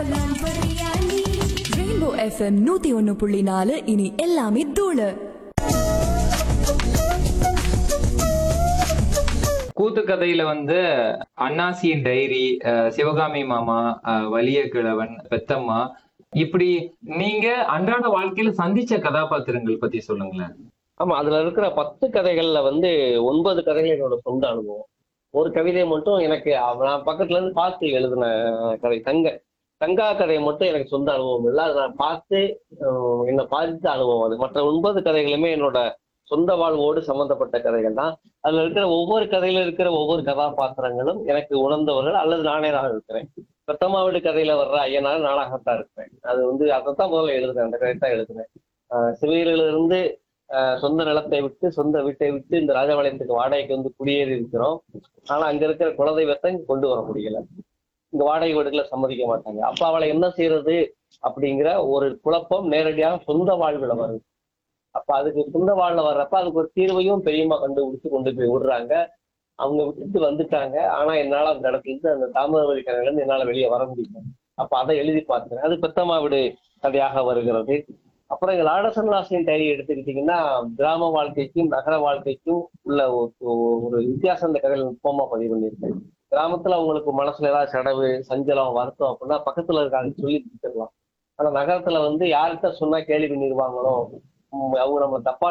rainbow FM நூத்தி ஒன்னு புள்ளி நாலு இனி எல்லாமே தூளு கூத்து கதையில வந்து அன்னாசியின் டைரி அஹ், சிவகாமி மாமா அஹ், வலிய கிழவன் பெத்தம்மா இப்படி நீங்க அன்றாட வாழ்க்கையில சந்திச்ச கதாபாத்திரங்கள் பத்தி சொல்லுங்களேன் ஆமா அதுல இருக்கிற பத்து கதைகள்ல வந்து ஒன்பது கதைகள் என்னோட சொந்த அனுபவம் ஒரு கவிதை மட்டும் எனக்கு அவ- நான் பக்கத்துல இருந்து பார்த்து எழுதின கதை தங்க தங்கா கதை மட்டும் எனக்கு சொந்த அனுபவம் இல்லை அதை நான் பார்த்து அஹ், என்னை பாதித்த அனுபவம் அது மற்ற ஒன்பது கதைகளுமே என்னோட சொந்த வாழ்வோடு சம்பந்தப்பட்ட கதைகள் தான் அதுல இருக்கிற ஒவ்வொரு கதையில இருக்கிற ஒவ்வொரு கதாபாத்திரங்களும் எனக்கு உணர்ந்தவர்கள் அல்லது நானே தான் இருக்கிறேன் பெத்தம்மா வீடு கதையில வர்ற ஐயனார் நானாகத்தான் இருக்கிறேன் அது வந்து அதைத்தான் முதல்ல எழுதுறேன் அந்த கதை தான் எழுதுனேன் ஆஹ் சிவகிரியில இருந்து ஆஹ் சொந்த நிலத்தை விட்டு சொந்த வீட்டை விட்டு இந்த ராஜபாளையத்துக்கு வாடகைக்கு வந்து குடியேறி இருக்கிறோம் ஆனா அங்க இருக்கிற குலதெய்வத்தை இங்க கொண்டு வர முடியல இங்க வாடகை வீடுகளை சம்மதிக்க மாட்டாங்க அப்ப அவளை என்ன செய்யறது அப்படிங்கிற ஒரு குழப்பம் நேரடியாக சொந்த வாழ்வுல வருது அப்ப அதுக்கு சொந்த வாழ்ல வர்றப்ப அதுக்கு ஒரு தீர்வையும் பெரியம்மா கண்டுபிடிச்சு கொண்டு போய் விடுறாங்க அவங்க விட்டுட்டு வந்துட்டாங்க ஆனா என்னால அந்த இடத்துல இருந்து அந்த தாமிரபரணி கதையில இருந்து என்னால வெளியே வர முடியல அப்ப அதை எழுதி பார்த்தேன் அது பெத்தம்மா வீடு கதையாக வருகிறது அப்புறம் எங்க லாடசன் லாசின் டைரி எடுத்துக்கிட்டீங்கன்னா கிராம வாழ்க்கைக்கும் நகர வாழ்க்கைக்கும் உள்ள ஒரு ஒரு வித்தியாசம் இந்த கதையில நுட்பமா பதிவு பண்ணியிருக்கேன் கிராமத்துல அவங்களுக்கு மனசுல ஏதாவது சடவு சஞ்சலம் வருத்தம் அப்படின்னா பக்கத்துல இருக்காங்க சொல்லி கொடுத்துடலாம் ஆனா நகரத்துல வந்து யார்கிட்ட சொன்னா கேள்வி பண்ணிடுவாங்களோ உம் அவங்க நம்ம தப்பா